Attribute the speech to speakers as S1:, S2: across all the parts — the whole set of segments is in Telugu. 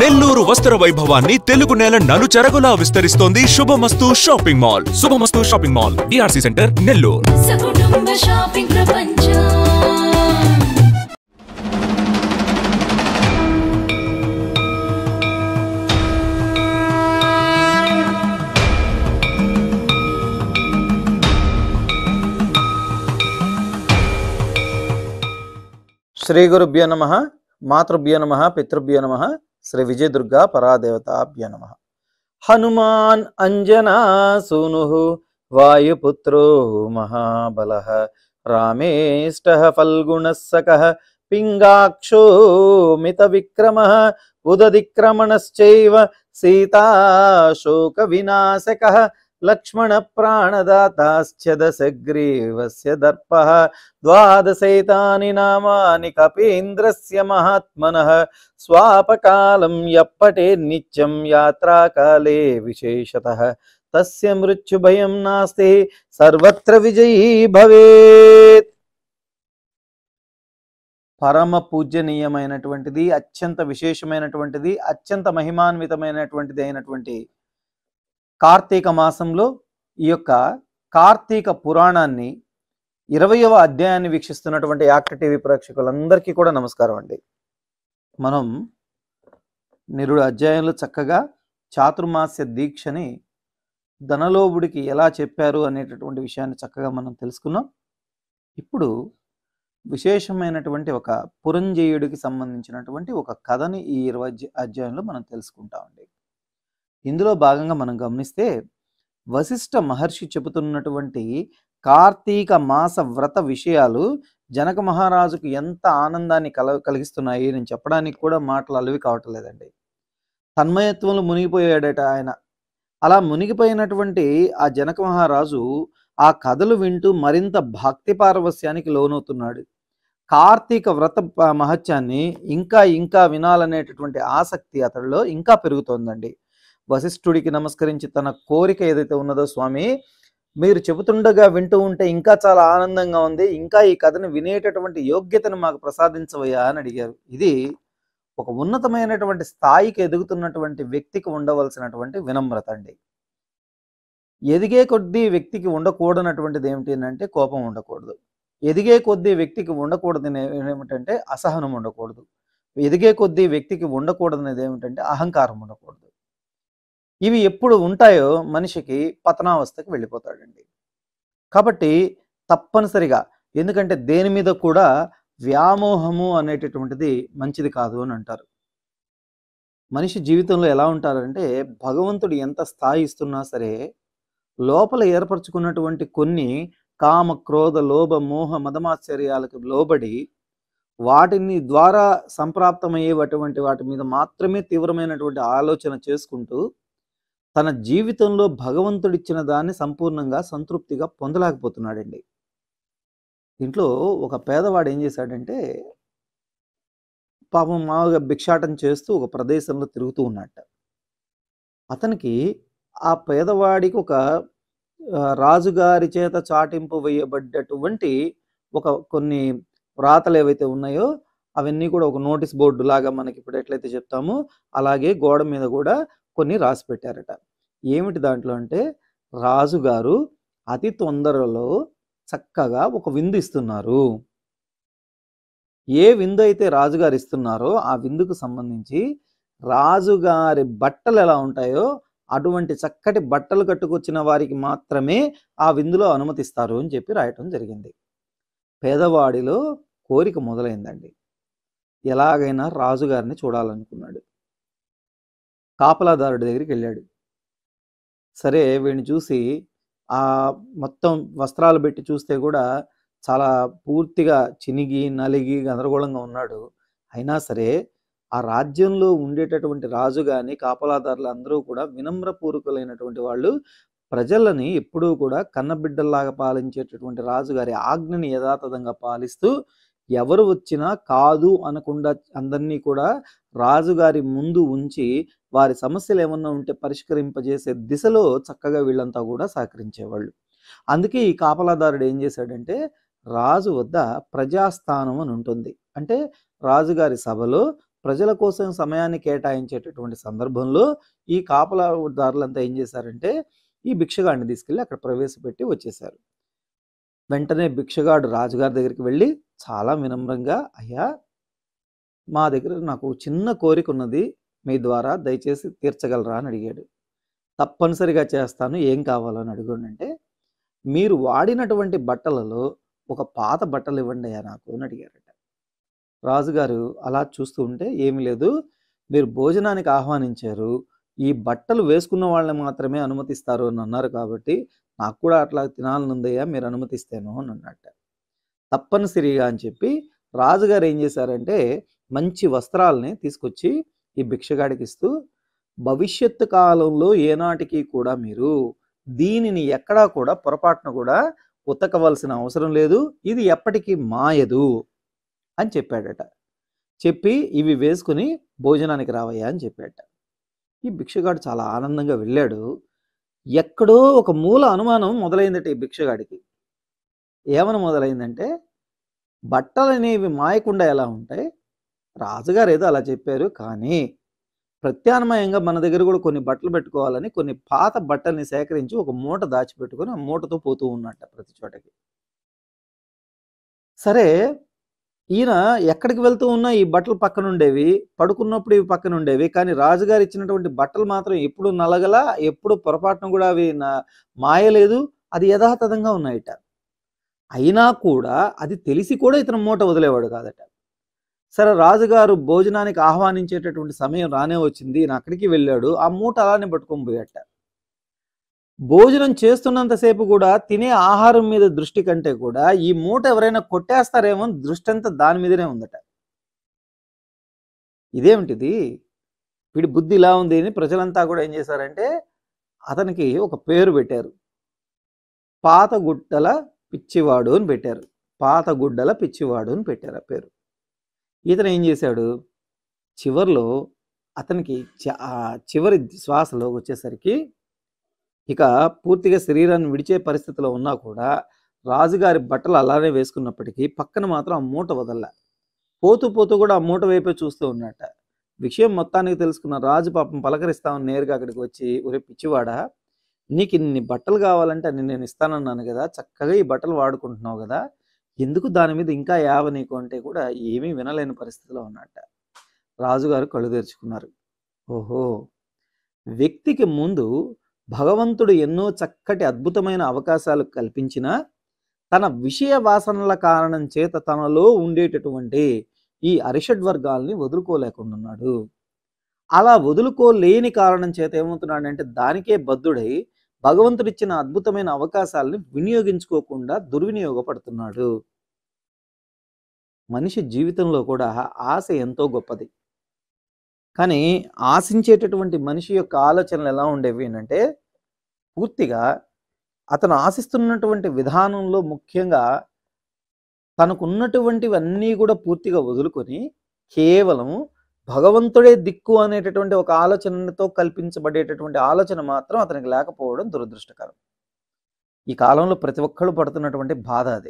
S1: నెల్లూరు వస్త్ర వైభవాన్ని తెలుగు నేల నలుచెరగులా విస్తరిస్తోంది Shubhamastu shopping mall Shubhamastu shopping mall DRC center Nellore
S2: సకుటుంబ షాపింగ్ ప్రపంచం
S3: శ్రీ గురుభ్యో నమ మాతృభ్యో నమ పితృభ్యో నమ శ్రీ విజయదుర్గా పరాదేవతాభ్యో నమ హనుమాన్ అంజనా సూను వాయుపుత్రో మహాబల రామేష్ట ఫల్గుణ సక పింగాక్షో మిత విక్రమ ఉదదిక్రమణశ్చైవ సీతాశోక వినాశక లక్ష్మణ ప్రాణదాతాశ్చ దశగ్రీవస్య దర్పః ద్వాదశైతాని నామాని కపీంద్రస్య మహాత్మనః స్వాపకాలం యప్పటే నిత్యం యాత్రాకాలే విశేషతః తస్య మృత్యుభయం నాస్తి సర్వత్ర విజయీ భవేత్ పరమ పూజనీయమైనటువంటిది అత్యంత విశేషమైనటువంటిది అత్యంత మహిమాన్వితమైనటువంటిది అయినటువంటి కార్తీక మాసంలో ఈ యొక్క కార్తీక పురాణాన్ని ఇరవయవ అధ్యాయాన్ని వీక్షిస్తున్నటువంటి యాక్టర్ టీవీ ప్రేక్షకులందరికీ కూడా నమస్కారం అండి మనం నిరుడు అధ్యాయంలో చక్కగా చాతుర్మాస్య దీక్షని ధనలోబుడికి ఎలా చెప్పారు అనేటటువంటి విషయాన్ని చక్కగా మనం తెలుసుకున్నాం ఇప్పుడు విశేషమైనటువంటి ఒక పురంజేయుడికి సంబంధించినటువంటి ఒక కథని ఈ ఇరవై అధ్య- అధ్యాయంలో మనం తెలుసుకుంటామండి ఇందులో భాగంగా మనం గమనిస్తే వశిష్ఠ మహర్షి చెబుతున్నటువంటి కార్తీక మాస వ్రత విషయాలు జనక మహారాజుకు ఎంత ఆనందాన్ని కల కలిగిస్తున్నాయి నేను చెప్పడానికి కూడా మాటలు అలవి కావట్లేదండి తన్మయత్వంలో మునిగిపోయాడట ఆయన అలా మునిగిపోయినటువంటి ఆ జనక మహారాజు ఆ కథలు వింటూ మరింత భక్తి పారవస్యానికి లోనవుతున్నాడు కార్తీక వ్రత ప- మహత్యాన్ని ఇంకా ఇంకా వినాలనేటటువంటి ఆసక్తి అతడిలో ఇంకా పెరుగుతోందండి వశిష్ఠుడికి నమస్కరించి తన కోరిక ఏదైతే ఉన్నదో స్వామి మీరు చెబుతుండగా వింటూ ఉంటే ఇంకా చాలా ఆనందంగా ఉంది ఇంకా ఈ కథను వినేటటువంటి యోగ్యతను మాకు ప్రసాదించవయ్యా అని అడిగారు ఇది ఒక ఉన్నతమైనటువంటి స్థాయికి ఎదుగుతున్నటువంటి వ్యక్తికి ఉండవలసినటువంటి వినమ్రత అండి ఎదిగే కొద్దీ వ్యక్తికి ఉండకూడనటువంటిది ఏమిటి అంటే కోపం ఉండకూడదు ఎదిగే కొద్దీ వ్యక్తికి ఉండకూడదు ఏమిటంటే అసహనం ఉండకూడదు ఎదిగే కొద్దీ వ్యక్తికి ఉండకూడదనేది ఏమిటంటే అహంకారం ఉండకూడదు ఇవి ఎప్పుడు ఉంటాయో మనిషికి పతనావస్థకి వెళ్ళిపోతాడండి కాబట్టి తప్పనిసరిగా ఎందుకంటే దేని మీద కూడా వ్యామోహము అనేటటువంటిది మంచిది కాదు అని అంటారు మనిషి జీవితంలో ఎలా ఉంటారంటే భగవంతుడు ఎంత స్థాయి ఇస్తున్నా సరే లోపల ఏర్పరచుకున్నటువంటి కొన్ని కామ క్రోధ లోభ మోహ మదమాశ్చర్యాలకు లోబడి వాటిని ద్వారా సంప్రాప్తమయ్యేటువంటి వాటి మీద మాత్రమే తీవ్రమైనటువంటి ఆలోచన చేసుకుంటూ తన జీవితంలో భగవంతుడిచ్చిన దాన్ని సంపూర్ణంగా సంతృప్తిగా పొందలేకపోతున్నాడండి దీంట్లో ఒక పేదవాడు ఏం చేశాడంటే పాపం మామూలుగా భిక్షాటం చేస్తూ ఒక ప్రదేశంలో తిరుగుతూ ఉన్నట్ట అతనికి ఆ పేదవాడికి ఒక ఆ, రాజుగారి చేత చాటింపు వేయబడ్డటువంటి ఒక కొన్ని వ్రాతలు ఏవైతే ఉన్నాయో అవన్నీ కూడా ఒక నోటీస్ బోర్డు లాగా మనకి ఇప్పుడు ఎట్లయితే చెప్తామో అలాగే గోడ మీద కూడా కొన్ని రాసి పెట్టారట ఏమిటి దాంట్లో అంటే రాజుగారు అతి తొందరలో చక్కగా ఒక విందు ఇస్తున్నారు ఏ విందు అయితే రాజుగారు ఇస్తున్నారో ఆ విందుకు సంబంధించి రాజుగారి బట్టలు ఎలా ఉంటాయో అటువంటి చక్కటి బట్టలు కట్టుకొచ్చిన వారికి మాత్రమే ఆ విందులో అనుమతిస్తారు అని చెప్పి రాయటం జరిగింది పేదవాడిలో కోరిక మొదలైందండి ఎలాగైనా రాజుగారిని చూడాలనుకున్నాడు కాపలాదారుడి దగ్గరికి వెళ్ళాడు సరే వీడిని చూసి ఆ మొత్తం వస్త్రాలు పెట్టి చూస్తే కూడా చాలా పూర్తిగా చినిగి నలిగి గందరగోళంగా ఉన్నాడు అయినా సరే ఆ రాజ్యంలో ఉండేటటువంటి రాజు కానీ కాపలాదారులు అందరూ కూడా వినమ్రపూర్వకులైనటువంటి వాళ్ళు ప్రజలని ఎప్పుడూ కూడా కన్నబిడ్డల్లాగా పాలించేటటువంటి రాజుగారి ఆజ్ఞని యథాతథంగా పాలిస్తూ ఎవరు వచ్చినా కాదు అనకుండా అందరినీ కూడా రాజుగారి ముందు ఉంచి వారి సమస్యలు ఏమన్నా ఉంటే పరిష్కరింపజేసే దిశలో చక్కగా వీళ్ళంతా కూడా సహకరించేవాళ్ళు అందుకే ఈ కాపలాదారుడు ఏం చేశాడంటే రాజు వద్ద ప్రజాస్థానం అని ఉంటుంది అంటే రాజుగారి సభలో ప్రజల కోసం సమయాన్ని కేటాయించేటటువంటి సందర్భంలో ఈ కాపలాదారులంతా ఏం చేశారంటే ఈ భిక్షగాడిని తీసుకెళ్ళి అక్కడ ప్రవేశపెట్టి వచ్చేశారు వెంటనే భిక్షగాడు రాజుగారి దగ్గరికి వెళ్ళి చాలా వినమ్రంగా అయ్యా మా దగ్గర నాకు చిన్న కోరిక ఉన్నది మీ ద్వారా దయచేసి తీర్చగలరా అని అడిగాడు తప్పనిసరిగా చేస్తాను ఏం కావాలని అడుగుండంటే మీరు వాడినటువంటి బట్టలలో ఒక పాత బట్టలు ఇవ్వండి అయ్యా నాకు అని అడిగారట రాజుగారు అలా చూస్తూ ఉంటే ఏమీ లేదు మీరు భోజనానికి ఆహ్వానించారు ఈ బట్టలు వేసుకున్న వాళ్ళని మాత్రమే అనుమతిస్తారు అని అన్నారు కాబట్టి నాకు కూడా అట్లా తినాలనుందయ్యా మీరు అనుమతిస్తేను అని అన్నట్ట తప్పనిసరిగా అని చెప్పి రాజుగారు ఏం చేశారంటే మంచి వస్త్రాలని తీసుకొచ్చి ఈ భిక్షగాడికి ఇస్తూ భవిష్యత్తు కాలంలో ఏనాటికి కూడా మీరు దీనిని ఎక్కడా కూడా పొరపాటున కూడా ఉతకవలసిన అవసరం లేదు ఇది ఎప్పటికీ మాయదు అని చెప్పాడట చెప్పి ఇవి వేసుకుని భోజనానికి రావయ్యా అని చెప్పాడట ఈ భిక్షగాడు చాలా ఆనందంగా వెళ్ళాడు ఎక్కడో ఒక మూల అనుమానం మొదలైందట ఈ భిక్షగాడికి ఏమని మొదలైందంటే బట్టలు అనేవి మాయకుండా ఎలా ఉంటాయి రాజుగారు ఏదో అలా చెప్పారు కానీ ప్రత్యామ్నాయంగా మన దగ్గర కూడా కొన్ని బట్టలు పెట్టుకోవాలని కొన్ని పాత బట్టల్ని సేకరించి ఒక మూట దాచిపెట్టుకొని ఆ మూటతో పోతూ ఉన్నట్ట ప్రతి చోటకి సరే ఈయన ఎక్కడికి వెళ్తూ ఉన్నా ఈ బట్టలు పక్కన ఉండేవి పడుకున్నప్పుడు ఇవి పక్కన ఉండేవి కానీ రాజుగారు ఇచ్చినటువంటి బట్టలు మాత్రం ఎప్పుడు నలగల ఎప్పుడు పొరపాటున కూడా అవి నా- మాయలేదు అది యథాతథంగా ఉన్నాయట అయినా కూడా అది తెలిసి కూడా ఇతను మూట వదిలేవాడు కాదట సరే రాజుగారు భోజనానికి ఆహ్వానించేటటువంటి సమయం రానే వచ్చింది ఈయన అక్కడికి వెళ్ళాడు ఆ మూట అలానే పట్టుకొని పోయట భోజనం చేస్తున్నంతసేపు కూడా తినే ఆహారం మీద దృష్టి కంటే కూడా ఈ మూట ఎవరైనా కొట్టేస్తారేమో అని దృష్టి అంతా దాని మీదనే ఉందట ఇదేమిటిది వీడి బుద్ధి ఇలా ఉంది అని ప్రజలంతా కూడా ఏం చేశారంటే అతనికి ఒక పేరు పెట్టారు పాత గుడ్డల పిచ్చివాడు అని పెట్టారు పాత గుడ్డల పిచ్చివాడు అని పెట్టారు ఆ పేరు ఇతను ఏం చేశాడు చివర్లో అతనికి చ- ఆ చివరి శ్వాసలో వచ్చేసరికి ఇక పూర్తిగా శరీరాన్ని విడిచే పరిస్థితిలో ఉన్నా కూడా రాజుగారి బట్టలు అలానే వేసుకున్నప్పటికీ పక్కన మాత్రం ఆ మూట వదల్లా పోతూ పోతూ కూడా ఆ మూట వైపే చూస్తూ ఉన్నట్ట విషయం మొత్తానికి తెలుసుకున్న రాజు పాపం పలకరిస్తామని నేరుగా అక్కడికి వచ్చి ఒరే పిచ్చివాడా నీకు ఇన్ని బట్టలు కావాలంటే అన్ని నేను ఇస్తానన్నాను కదా చక్కగా ఈ బట్టలు వాడుకుంటున్నావు కదా ఎందుకు దాని మీద ఇంకా యావ నీకు అంటే కూడా ఏమీ వినలేని పరిస్థితిలో ఉన్నట్ట రాజుగారు కళ్ళు తెరుచుకున్నారు ఓహో వ్యక్తికి ముందు భగవంతుడు ఎన్నో చక్కటి అద్భుతమైన అవకాశాలు కల్పించినా తన విషయ వాసనల కారణం చేత తనలో ఉండేటటువంటి ఈ అరిషడ్ వర్గాల్ని వదులుకోలేకుంటున్నాడు అలా వదులుకోలేని కారణం చేత ఏమవుతున్నాడంటే దానికే బద్ధుడై భగవంతుడిచ్చిన అద్భుతమైన అవకాశాలని వినియోగించుకోకుండా దుర్వినియోగపడుతున్నాడు మనిషి జీవితంలో కూడా ఆశ ఎంతో గొప్పది కానీ ఆశించేటటువంటి మనిషి యొక్క ఆలోచనలు ఎలా ఉండేవి అంటే పూర్తిగా అతను ఆశిస్తున్నటువంటి విధానంలో ముఖ్యంగా తనకున్నటువంటివన్నీ కూడా పూర్తిగా వదులుకొని కేవలం భగవంతుడే దిక్కు అనేటటువంటి ఒక ఆలోచనతో కల్పించబడేటటువంటి ఆలోచన మాత్రం అతనికి లేకపోవడం దురదృష్టకరం ఈ కాలంలో ప్రతి ఒక్కళ్ళు పడుతున్నటువంటి బాధ అదే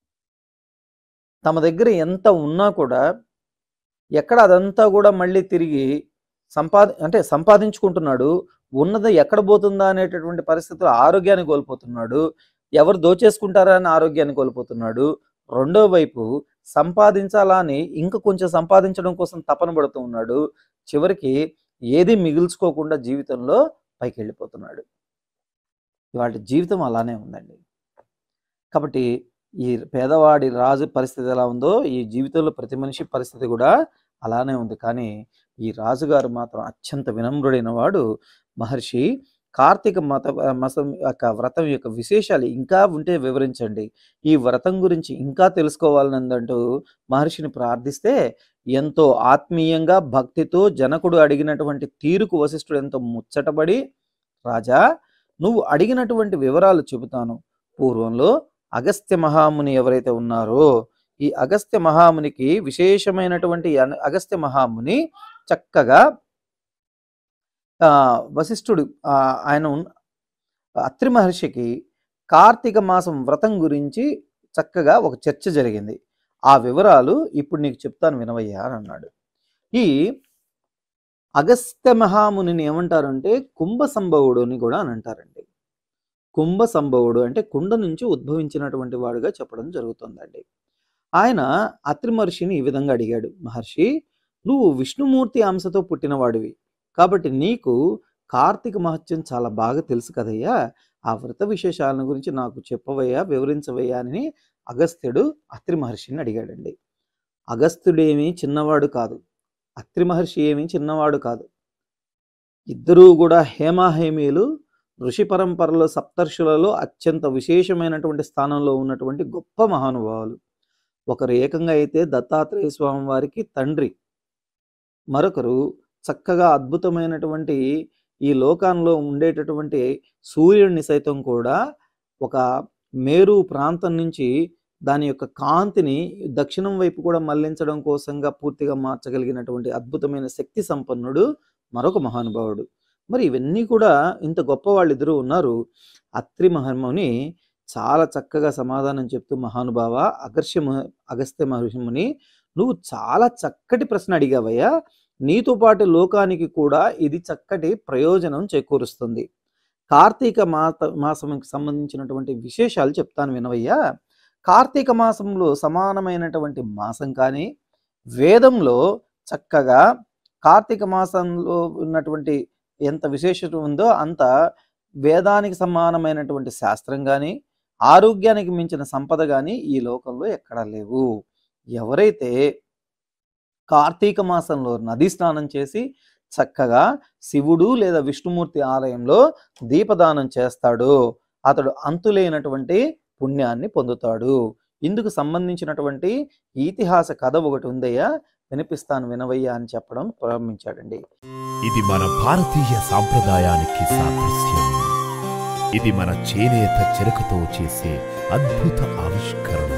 S3: తమ దగ్గర ఎంత ఉన్నా కూడా ఎక్కడ అదంతా కూడా మళ్ళీ తిరిగి సంపాది అంటే సంపాదించుకుంటున్నాడు ఉన్నది ఎక్కడ పోతుందా అనేటటువంటి పరిస్థితుల్లో ఆరోగ్యాన్ని కోల్పోతున్నాడు ఎవరు దోచేసుకుంటారా అని ఆరోగ్యాన్ని కోల్పోతున్నాడు రెండో వైపు సంపాదించాలా అని ఇంకా కొంచెం సంపాదించడం కోసం తపన పడుతూ ఉన్నాడు చివరికి ఏది మిగుల్చుకోకుండా జీవితంలో పైకి వెళ్ళిపోతున్నాడు ఇవాళ జీవితం అలానే ఉందండి కాబట్టి ఈ పేదవాడి రాజు పరిస్థితి ఎలా ఉందో ఈ జీవితంలో ప్రతి మనిషి పరిస్థితి కూడా అలానే ఉంది కానీ ఈ రాజుగారు మాత్రం అత్యంత వినమ్రుడైన వాడు మహర్షి కార్తీక మత మతం యొక్క వ్రతం యొక్క విశేషాలు ఇంకా ఉంటే వివరించండి ఈ వ్రతం గురించి ఇంకా తెలుసుకోవాలనందంటూ మహర్షిని ప్రార్థిస్తే ఎంతో ఆత్మీయంగా భక్తితో జనకుడు అడిగినటువంటి తీరుకు వశిష్ఠుడు ఎంతో ముచ్చటపడి రాజా నువ్వు అడిగినటువంటి వివరాలు చెబుతాను పూర్వంలో అగస్త్య మహాముని ఎవరైతే ఉన్నారో ఈ అగస్త్య మహామునికి విశేషమైనటువంటి అన- అగస్త్య మహాముని చక్కగా ఆ, వశిష్ఠుడు ఆ, ఆయన ఉన్న- అత్రి మహర్షికి కార్తీక మాసం వ్రతం గురించి చక్కగా ఒక చర్చ జరిగింది ఆ వివరాలు ఇప్పుడు నీకు చెప్తాను వినవయ్యా అని అన్నాడు ఈ అగస్త్య మహామునిని ఏమంటారంటే కుంభ సంభవుడు అని కూడా అని అంటారండి కుంభ సంభవుడు అంటే కుండ నుంచి ఉద్భవించినటువంటి వాడుగా చెప్పడం జరుగుతుందండి ఆయన అత్రి మహర్షిని ఈ విధంగా అడిగాడు మహర్షి నువ్వు విష్ణుమూర్తి అంశతో పుట్టినవాడివి కాబట్టి నీకు కార్తీక మహత్యం చాలా బాగా తెలుసు కదయ్యా ఆ వ్రత విశేషాలను గురించి నాకు చెప్పవయ్యా వివరించవయ్యా అని అగస్త్యుడు అత్రి మహర్షిని అడిగాడండి అగస్త్యుడేమీ చిన్నవాడు కాదు అత్రి మహర్షి ఏమీ చిన్నవాడు కాదు ఇద్దరూ కూడా హేమాహేమీలు ఋషి పరంపరలో సప్తర్షులలో అత్యంత విశేషమైనటువంటి స్థానంలో ఉన్నటువంటి గొప్ప మహానుభావులు ఒకరు ఏకంగా అయితే దత్తాత్రేయ స్వామి వారికి తండ్రి మరొకరు చక్కగా అద్భుతమైనటువంటి ఈ లోకంలో ఉండేటటువంటి సూర్యుడిని సైతం కూడా ఒక మేరు ప్రాంతం నుంచి దాని యొక్క కాంతిని దక్షిణం వైపు కూడా మళ్లించడం కోసంగా పూర్తిగా మార్చగలిగినటువంటి అద్భుతమైన శక్తి సంపన్నుడు మరొక మహానుభావుడు మరి ఇవన్నీ కూడా ఇంత గొప్ప వాళ్ళిద్దరూ ఉన్నారు అత్రి మహర్ముని చాలా చక్కగా సమాధానం చెప్తూ మహానుభావ అగర్ష్య మహ- అగస్త్య మహర్షిముని నువ్వు చాలా చక్కటి ప్రశ్న అడిగావయ్యా నీతో పాటు లోకానికి కూడా ఇది చక్కటి ప్రయోజనం చేకూరుస్తుంది కార్తీక మాత మాసంకి సంబంధించినటువంటి విశేషాలు చెప్తాను వినవయ్యా కార్తీక మాసంలో సమానమైనటువంటి మాసం కానీ వేదంలో చక్కగా కార్తీక మాసంలో ఉన్నటువంటి ఎంత విశేషత ఉందో అంత వేదానికి సమానమైనటువంటి శాస్త్రం కానీ ఆరోగ్యానికి మించిన సంపద కానీ ఈ లోకంలో ఎక్కడా లేవు ఎవరైతే కార్తీక మాసంలో నది స్నానం చేసి చక్కగా శివుడు లేదా విష్ణుమూర్తి ఆలయంలో దీపదానం చేస్తాడో అతడు అంతులేనటువంటి పుణ్యాన్ని పొందుతాడు ఇందుకు సంబంధించినటువంటి ఇతిహాస కథ ఒకటి ఉందయ్యా వినిపిస్తాను వినవయ్యా అని చెప్పడం ప్రారంభించాడండి
S4: ఇది మన భారతీయ సాంప్రదాయానికి సాదృశ్యం ఇది మన చేనేత చెరకుతో చేసే అద్భుత ఆవిష్కరణ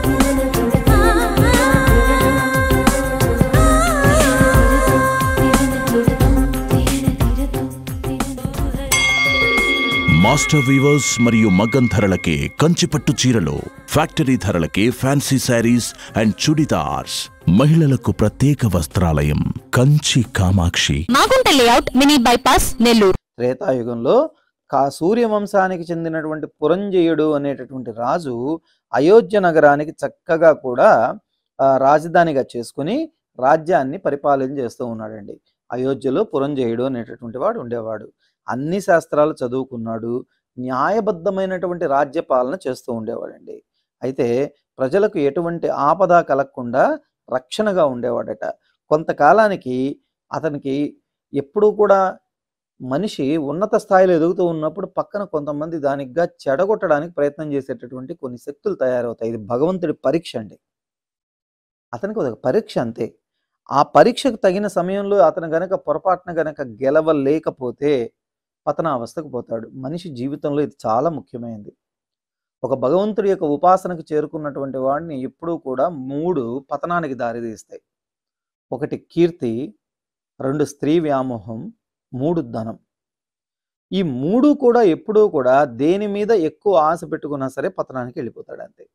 S4: మాస్టర్ వీవర్స్ మరియు మగ్గం ధరలకే కంచిపట్టు చీరలు ఫ్యాక్టరీ ధరలకే ఫ్యాన్సీ శారీస్ అండ్ చుడిదార్స్ మహిళలకు ప్రత్యేక వస్త్రాలయం Kanchi Kamakshi
S5: Magunta layout mini bypass Nellore
S3: త్రేతాయుగంలో కా సూర్యవంశానికి చెందినటువంటి పురంజయుడు అనేటటువంటి రాజు అయోధ్య నగరానికి చక్కగా కూడా ఆ, రాజధానిగా చేసుకుని రాజ్యాన్ని పరిపాలన చేస్తూ ఉన్నాడండి అయోధ్యలో పురంజయుడు అనేటటువంటి వాడు ఉండేవాడు అన్ని శాస్త్రాలు చదువుకున్నాడు న్యాయబద్ధమైనటువంటి రాజ్య పాలన చేస్తూ ఉండేవాడండి అయితే ప్రజలకు ఎటువంటి ఆపద కలగకుండా రక్షణగా ఉండేవాడట కొంతకాలానికి అతనికి ఎప్పుడూ కూడా మనిషి ఉన్నత స్థాయిలో ఎదుగుతూ ఉన్నప్పుడు పక్కన కొంతమంది దానిగా చెడగొట్టడానికి ప్రయత్నం చేసేటటువంటి కొన్ని శక్తులు తయారవుతాయి ఇది భగవంతుడి పరీక్ష అండి అతనికి ఒక పరీక్ష అంతే ఆ పరీక్షకు తగిన సమయంలో అతను గనక పొరపాటున గనక గెలవలేకపోతే పతనావస్థకు పోతాడు మనిషి జీవితంలో ఇది చాలా ముఖ్యమైనది ఒక భగవంతుడి యొక్క ఉపాసనకు చేరుకున్నటువంటి వాడిని ఎప్పుడూ కూడా మూడు పతనానికి దారితీస్తాయి ఒకటి కీర్తి రెండు స్త్రీ వ్యామోహం మూడు ధనం ఈ మూడు కూడా ఎప్పుడూ కూడా దేని మీద ఎక్కువ ఆశ పెట్టుకున్నా సరే పతనానికి వెళ్ళిపోతాడు అంతే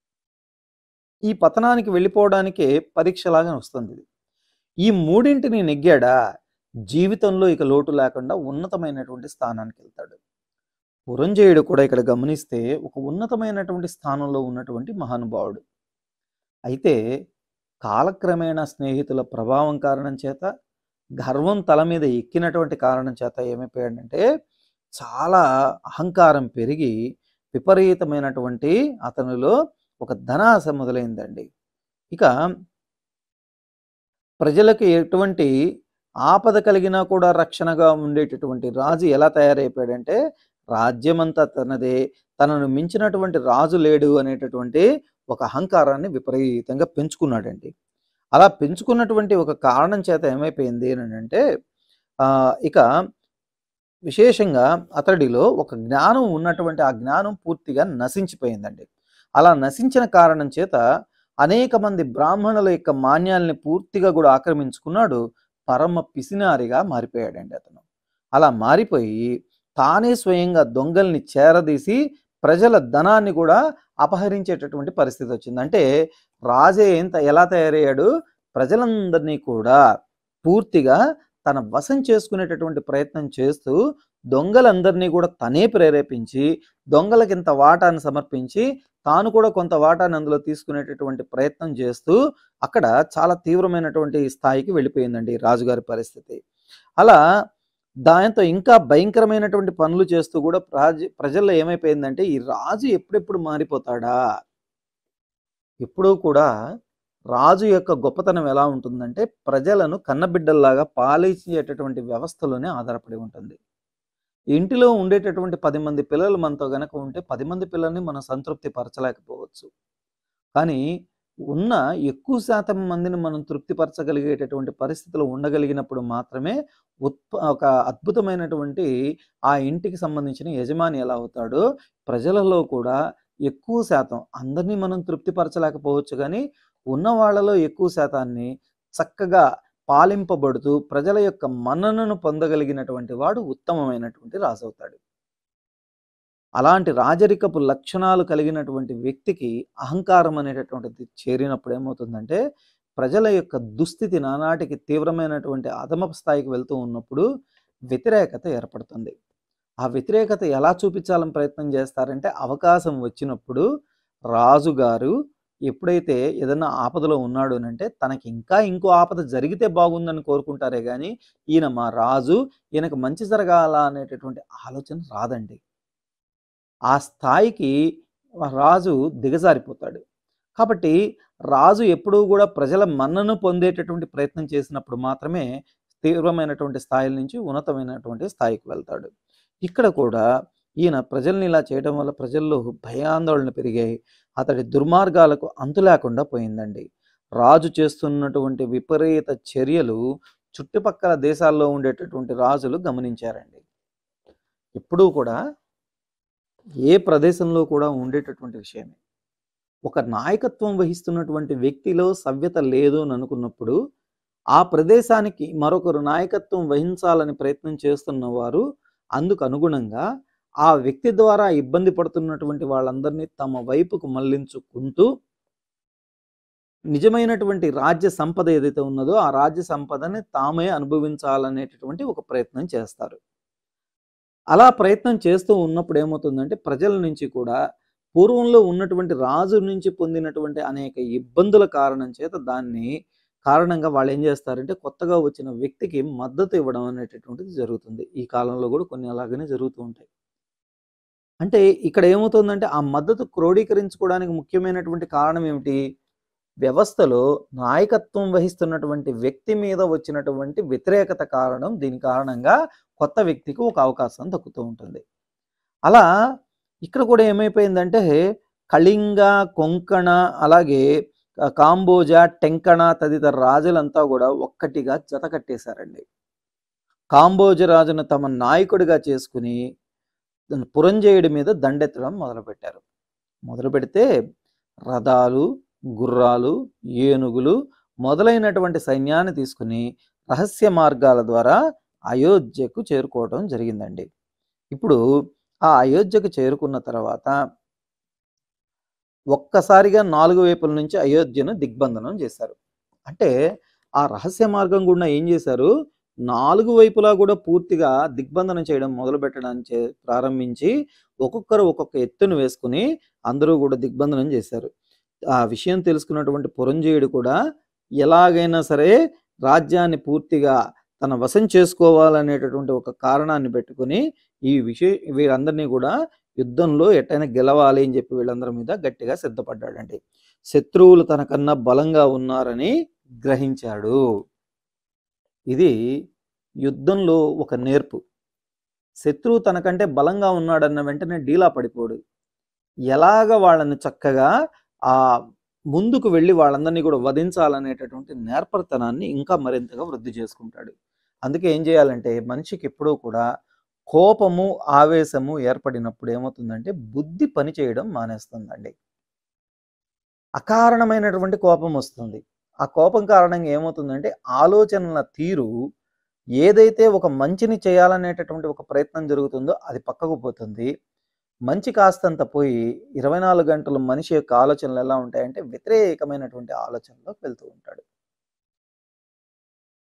S3: ఈ పతనానికి వెళ్ళిపోవడానికే పరీక్షలాగా వస్తుంది ఇది ఈ మూడింటిని నెగ్గాడా జీవితంలో ఇక లోటు లేకుండా ఉన్నతమైనటువంటి స్థానానికి వెళ్తాడు పురంజయుడు కూడా ఇక్కడ గమనిస్తే ఒక ఉన్నతమైనటువంటి స్థానంలో ఉన్నటువంటి మహానుభావుడు అయితే కాలక్రమేణా స్నేహితుల ప్రభావం కారణం చేత గర్వం తల మీద ఎక్కినటువంటి కారణం చేత ఏమైపోయాడంటే చాలా అహంకారం పెరిగి విపరీతమైనటువంటి అతనిలో ఒక ధనాశ మొదలైందండి ఇక ప్రజలకు ఎటువంటి ఆపద కలిగినా కూడా రక్షణగా ఉండేటటువంటి రాజు ఎలా తయారైపోయాడంటే రాజ్యమంతా తనదే తనను మించినటువంటి రాజు లేడు అనేటటువంటి ఒక అహంకారాన్ని విపరీతంగా పెంచుకున్నాడండి అలా పెంచుకున్నటువంటి ఒక కారణం చేత ఏమైపోయింది అని అంటే ఆ, ఇక విశేషంగా అతడిలో ఒక జ్ఞానం ఉన్నటువంటి ఆ జ్ఞానం పూర్తిగా నశించిపోయిందండి అలా నశించిన కారణం చేత అనేక మంది బ్రాహ్మణుల యొక్క మాన్యాల్ని పూర్తిగా కూడా ఆక్రమించుకున్నాడు పరమ పిసినారిగా మారిపోయాడండి అతను అలా మారిపోయి తానే స్వయంగా దొంగల్ని చేరదీసి ప్రజల ధనాన్ని కూడా అపహరించేటటువంటి పరిస్థితి వచ్చింది అంటే రాజే ఎంత ఎలా తయారయ్యాడు ప్రజలందరినీ కూడా పూర్తిగా తన వశం చేసుకునేటటువంటి ప్రయత్నం చేస్తూ దొంగలందరినీ కూడా తనే ప్రేరేపించి దొంగలకి ఇంత వాటాను సమర్పించి తాను కూడా కొంత వాటాను అందులో తీసుకునేటటువంటి ప్రయత్నం చేస్తూ అక్కడ చాలా తీవ్రమైనటువంటి స్థాయికి వెళ్ళిపోయిందండి ఈ రాజుగారి పరిస్థితి అలా దాంతో ఇంకా భయంకరమైనటువంటి పనులు చేస్తూ కూడా ప్రజ ప్రజల్లో ఏమైపోయిందంటే ఈ రాజు ఎప్పుడెప్పుడు మారిపోతాడా ఎప్పుడూ కూడా రాజు యొక్క గొప్పతనం ఎలా ఉంటుందంటే ప్రజలను కన్నబిడ్డల్లాగా పాలించేటటువంటి వ్యవస్థలోనే ఆధారపడి ఉంటుంది ఇంటిలో ఉండేటటువంటి పది మంది పిల్లలు మనతో గనక ఉంటే పది మంది పిల్లల్ని మనం సంతృప్తి పరచలేకపోవచ్చు కానీ ఉన్న ఎక్కువ శాతం మందిని మనం తృప్తిపరచగలిగేటటువంటి పరిస్థితులు ఉండగలిగినప్పుడు మాత్రమే ఉత్ప ఒక అద్భుతమైనటువంటి ఆ ఇంటికి సంబంధించిన యజమాని ఎలా అవుతాడో ప్రజలలో కూడా ఎక్కువ శాతం అందరినీ మనం తృప్తిపరచలేకపోవచ్చు కానీ ఉన్న వాళ్ళలో ఎక్కువ శాతాన్ని చక్కగా పాలింపబడుతూ ప్రజల యొక్క మన్ననను పొందగలిగినటువంటి వాడు ఉత్తమమైనటువంటి రాజు అవుతాడు అలాంటి రాజరికపు లక్షణాలు కలిగినటువంటి వ్యక్తికి అహంకారం అనేటటువంటిది చేరినప్పుడు ఏమవుతుందంటే ప్రజల యొక్క దుస్థితి నానాటికి తీవ్రమైనటువంటి అధమ స్థాయికి వెళ్తూ ఉన్నప్పుడు వ్యతిరేకత ఏర్పడుతుంది ఆ వ్యతిరేకత ఎలా చూపించాలని ప్రయత్నం చేస్తారంటే అవకాశం వచ్చినప్పుడు రాజుగారు ఎప్పుడైతే ఏదైనా ఆపదలో ఉన్నాడు అని అంటే తనకి ఇంకా ఇంకో ఆపద జరిగితే బాగుందని కోరుకుంటారే కానీ ఈయన మా రాజు ఈయనకు మంచి జరగాల అనేటటువంటి ఆలోచన రాదండి ఆ స్థాయికి రాజు దిగజారిపోతాడు కాబట్టి రాజు ఎప్పుడూ కూడా ప్రజల మన్నను పొందేటటువంటి ప్రయత్నం చేసినప్పుడు మాత్రమే తీవ్రమైనటువంటి స్థాయిల నుంచి ఉన్నతమైనటువంటి స్థాయికి వెళ్తాడు ఇక్కడ కూడా ఈయన ప్రజల్ని ఇలా చేయడం వల్ల ప్రజల్లో భయాందోళన పెరిగాయి అతడి దుర్మార్గాలకు అంతు లేకుండా పోయిందండి రాజు చేస్తున్నటువంటి విపరీత చర్యలు చుట్టుపక్కల దేశాల్లో ఉండేటటువంటి రాజులు గమనించారండి ఎప్పుడూ కూడా ఏ ప్రదేశంలో కూడా ఉండేటటువంటి విషయమే ఒక నాయకత్వం వహిస్తున్నటువంటి వ్యక్తిలో సవ్యత లేదు అని అనుకున్నప్పుడు ఆ ప్రదేశానికి మరొకరు నాయకత్వం వహించాలని ప్రయత్నం చేస్తున్న వారు అందుకు అనుగుణంగా ఆ వ్యక్తి ద్వారా ఇబ్బంది పడుతున్నటువంటి వాళ్ళందరినీ తమ వైపుకు మళ్లించుకుంటూ నిజమైనటువంటి రాజ్య సంపద ఏదైతే ఉన్నదో ఆ రాజ్య సంపదని తామే అనుభవించాలనేటటువంటి ఒక ప్రయత్నం చేస్తారు అలా ప్రయత్నం చేస్తూ ఉన్నప్పుడు ఏమవుతుందంటే ప్రజల నుంచి కూడా పూర్వంలో ఉన్నటువంటి రాజు నుంచి పొందినటువంటి అనేక ఇబ్బందుల కారణం చేత దాన్ని కారణంగా వాళ్ళు ఏం చేస్తారంటే కొత్తగా వచ్చిన వ్యక్తికి మద్దతు ఇవ్వడం అనేటటువంటిది జరుగుతుంది ఈ కాలంలో కూడా కొన్ని అలాగనే జరుగుతూ ఉంటాయి అంటే ఇక్కడ ఏమవుతుందంటే ఆ మద్దతు క్రోడీకరించుకోవడానికి ముఖ్యమైనటువంటి కారణం ఏమిటి వ్యవస్థలో నాయకత్వం వహిస్తున్నటువంటి వ్యక్తి మీద వచ్చినటువంటి వ్యతిరేకత కారణం దీని కారణంగా కొత్త వ్యక్తికి ఒక అవకాశం దక్కుతూ ఉంటుంది అలా ఇక్కడ కూడా ఏమైపోయిందంటే కళింగ కొంకణ అలాగే క- కాంబోజా టెంకణ తదితర రాజులంతా కూడా ఒక్కటిగా జత కట్టేశారండి కాంబోజ రాజును తమ నాయకుడిగా చేసుకుని పురంజయుడి మీద దండెత్తడం మొదలుపెట్టారు మొదలు పెడితే రథాలు గుర్రాలు ఏనుగులు మొదలైనటువంటి సైన్యాన్ని తీసుకుని రహస్య మార్గాల ద్వారా అయోధ్యకు చేరుకోవడం జరిగిందండి ఇప్పుడు ఆ అయోధ్యకు చేరుకున్న తర్వాత ఒక్కసారిగా నాలుగు వైపుల నుంచి అయోధ్యను దిగ్బంధనం చేశారు అంటే ఆ రహస్య మార్గం గుండా ఏం చేశారు నాలుగు వైపులా కూడా పూర్తిగా దిగ్బంధనం చేయడం మొదలు పెట్టడానికి చే- ప్రారంభించి ఒక్కొక్కరు ఒక్కొక్క ఎత్తును వేసుకుని అందరూ కూడా దిగ్బంధనం చేశారు ఆ విషయం తెలుసుకున్నటువంటి పురంజయుడు కూడా ఎలాగైనా సరే రాజ్యాన్ని పూర్తిగా తన వశం చేసుకోవాలనేటటువంటి ఒక కారణాన్ని పెట్టుకుని ఈ విషయ వీరందరినీ కూడా యుద్ధంలో ఎట్టైనా గెలవాలి అని చెప్పి వీళ్ళందరి మీద గట్టిగా సిద్ధపడ్డాడండి శత్రువులు తనకన్నా బలంగా ఉన్నారని గ్రహించాడు ఇది యుద్ధంలో ఒక నేర్పు శత్రువు తనకంటే బలంగా ఉన్నాడన్న వెంటనే డీలా పడిపోడు ఎలాగ వాళ్ళని చక్కగా ఆ ముందుకు వెళ్ళి వాళ్ళందరినీ కూడా వధించాలనేటటువంటి నేర్పరితనాన్ని ఇంకా మరింతగా వృద్ధి చేసుకుంటాడు అందుకే ఏం చేయాలంటే మనిషికి ఎప్పుడూ కూడా కోపము ఆవేశము ఏర్పడినప్పుడు ఏమవుతుందంటే బుద్ధి పని చేయడం మానేస్తుందండి అకారణమైనటువంటి కోపం వస్తుంది ఆ కోపం కారణంగా ఏమవుతుందంటే ఆలోచనల తీరు ఏదైతే ఒక మంచిని చేయాలనేటటువంటి ఒక ప్రయత్నం జరుగుతుందో అది పక్కకు పోతుంది మంచి కాస్తంత పోయి ఇరవై నాలుగు గంటలు మనిషి యొక్క ఆలోచనలు ఎలా ఉంటాయంటే వ్యతిరేకమైనటువంటి ఆలోచనలోకి వెళ్తూ ఉంటాడు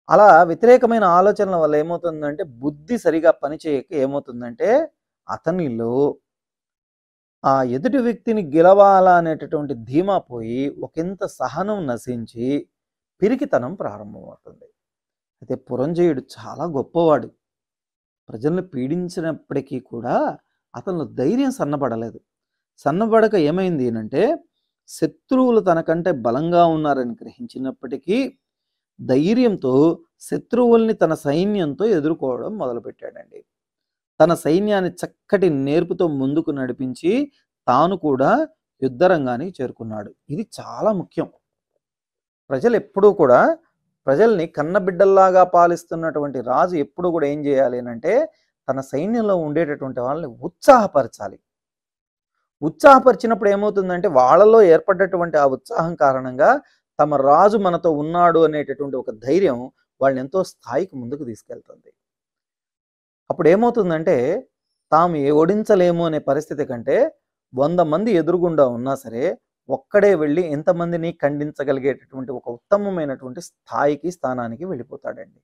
S3: అలా వ్యతిరేకమైన ఆలోచనల వల్ల ఏమవుతుందంటే బుద్ధి సరిగా పనిచేయక ఏమవుతుందంటే అతనిలో ఆ ఎదుటి వ్యక్తిని గెలవాలా అనేటటువంటి ధీమా పోయి ఒకంత సహనం నశించి పిరికితనం ప్రారంభమవుతుంది అయితే పురంజయుడు చాలా గొప్పవాడు ప్రజలను పీడించినప్పటికీ కూడా అతనిలో ధైర్యం సన్నబడలేదు సన్నబడక ఏమైంది అంటే శత్రువులు తనకంటే బలంగా ఉన్నారని గ్రహించినప్పటికీ ధైర్యంతో శత్రువుల్ని తన సైన్యంతో ఎదుర్కోవడం మొదలుపెట్టాడండి తన సైన్యాన్ని చక్కటి నేర్పుతో ముందుకు నడిపించి తాను కూడా యుద్ధరంగానికి చేరుకున్నాడు ఇది చాలా ముఖ్యం ప్రజలు ఎప్పుడూ కూడా ప్రజల్ని కన్నబిడ్డల్లాగా పాలిస్తున్నటువంటి రాజు ఎప్పుడు కూడా ఏం చేయాలి అంటే తన సైన్యంలో ఉండేటటువంటి వాళ్ళని ఉత్సాహపరచాలి ఉత్సాహపరిచినప్పుడు ఏమవుతుందంటే వాళ్ళలో ఏర్పడ్డటువంటి ఆ ఉత్సాహం కారణంగా తమ రాజు మనతో ఉన్నాడు అనేటటువంటి ఒక ధైర్యం వాళ్ళని ఎంతో స్థాయికి ముందుకు తీసుకెళ్తుంది అప్పుడు ఏమవుతుందంటే తాము ఏ ఓడించలేము అనే పరిస్థితి కంటే వంద మంది ఎదురుగుండా ఉన్నా సరే ఒక్కడే వెళ్ళి ఎంతమందిని ఖండించగలిగేటటువంటి ఒక ఉత్తమమైనటువంటి స్థాయికి స్థానానికి వెళ్ళిపోతాడండి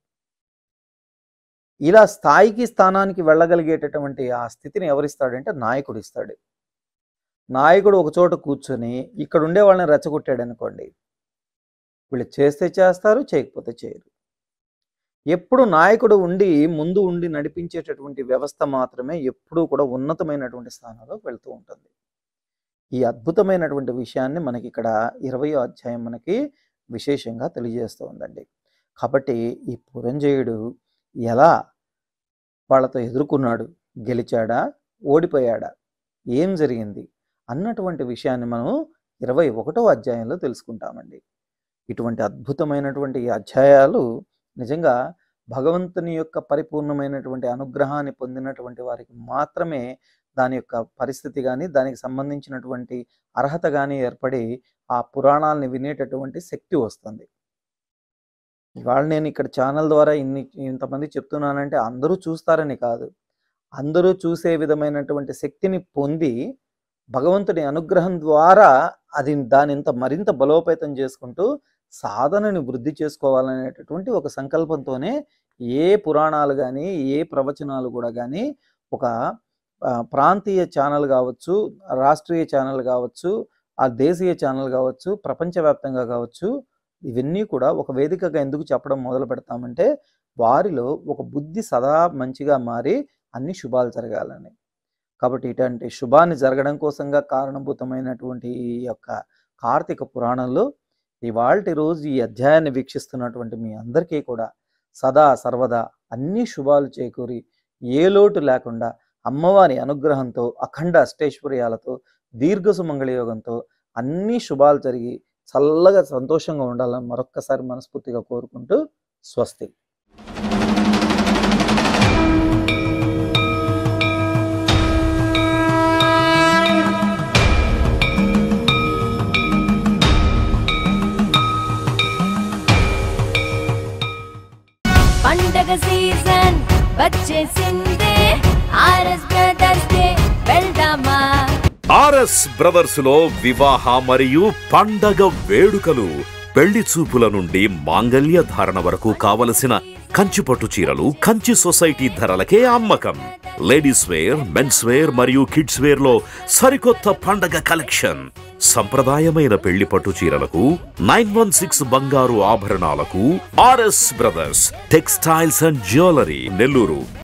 S3: ఇలా స్థాయికి స్థానానికి వెళ్ళగలిగేటటువంటి ఆ స్థితిని ఎవరిస్తాడంటే నాయకుడు ఇస్తాడు నాయకుడు ఒక చోట కూర్చొని ఇక్కడ ఉండే వాళ్ళని రెచ్చగొట్టాడు అనుకోండి వీళ్ళు చేస్తే చేస్తారు చేయకపోతే చేయరు ఎప్పుడు నాయకుడు ఉండి ముందు ఉండి నడిపించేటటువంటి వ్యవస్థ మాత్రమే ఎప్పుడూ కూడా ఉన్నతమైనటువంటి స్థానంలోకి వెళ్తూ ఉంటుంది ఈ అద్భుతమైనటువంటి విషయాన్ని మనకి ఇక్కడ ఇరవయో అధ్యాయం మనకి విశేషంగా తెలియజేస్తూ ఉందండి కాబట్టి ఈ పురంజయుడు ఎలా వాళ్ళతో ఎదుర్కొన్నాడు గెలిచాడా ఓడిపోయాడా ఏం జరిగింది అన్నటువంటి విషయాన్ని మనం ఇరవై ఒకటో అధ్యాయంలో తెలుసుకుంటామండి ఇటువంటి అద్భుతమైనటువంటి ఈ అధ్యాయాలు నిజంగా భగవంతుని యొక్క పరిపూర్ణమైనటువంటి అనుగ్రహాన్ని పొందినటువంటి వారికి మాత్రమే దాని యొక్క పరిస్థితి కానీ దానికి సంబంధించినటువంటి అర్హత కానీ ఏర్పడి ఆ పురాణాలని వినేటటువంటి శక్తి వస్తుంది ఇవాళ నేను ఇక్కడ ఛానల్ ద్వారా ఇన్ని ఇంతమంది చెప్తున్నానంటే అందరూ చూస్తారని కాదు అందరూ చూసే విధమైనటువంటి శక్తిని పొంది భగవంతుని అనుగ్రహం ద్వారా అది దాని ఇంత మరింత బలోపేతం చేసుకుంటూ సాధనని వృద్ధి చేసుకోవాలనేటటువంటి ఒక సంకల్పంతోనే ఏ పురాణాలు కానీ ఏ ప్రవచనాలు కూడా కానీ ఒక ఆ, ప్రాంతీయ ఛానల్ కావచ్చు రాష్ట్రీయ ఛానల్ కావచ్చు ఆ దేశీయ ఛానల్ కావచ్చు ప్రపంచవ్యాప్తంగా కావచ్చు ఇవన్నీ కూడా ఒక వేదికగా ఎందుకు చెప్పడం మొదలు పెడతామంటే వారిలో ఒక బుద్ధి సదా మంచిగా మారి అన్ని శుభాలు జరగాలని కాబట్టి ఇటువంటి శుభాన్ని జరగడం కోసంగా కారణభూతమైనటువంటి ఈ యొక్క కార్తీక పురాణంలో ఇవాల్టి రోజు ఈ అధ్యాయాన్ని వీక్షిస్తున్నటువంటి మీ అందరికీ కూడా సదా సర్వదా అన్ని శుభాలు చేకూరి ఏ లోటు లేకుండా అమ్మవారి అనుగ్రహంతో అఖండ అష్టైశ్వర్యాలతో దీర్ఘ సుమంగళ యోగంతో అన్ని శుభాలు జరిగి చల్లగా సంతోషంగా ఉండాలని మరొక్కసారి మనస్ఫూర్తిగా కోరుకుంటూ స్వస్తి
S2: పండగ సీజన్ వచ్చేసిందే ఆర్ఎస్ బ్రదర్స్ డే వెళ్దామా
S6: ఆర్ఎస్ బ్రదర్స్ లో వివాహ మరియు పండగ వేడుకలు పెళ్లి చూపుల నుండి మాంగల్య ధారణ వరకు కావలసిన కంచి పట్టు చీరలు కంచి సొసైటీ ధరలకే అమ్మకం లేడీస్ వేర్ మెన్స్ వేర్ మరియు కిడ్స్ వేర్ లో సరికొత్త పండగ కలెక్షన్ సంప్రదాయమైన పెళ్లి పట్టు చీరలకు నైన్ వన్ సిక్స్ బంగారు ఆభరణాలకు RS brothers textiles and jewellery Nellore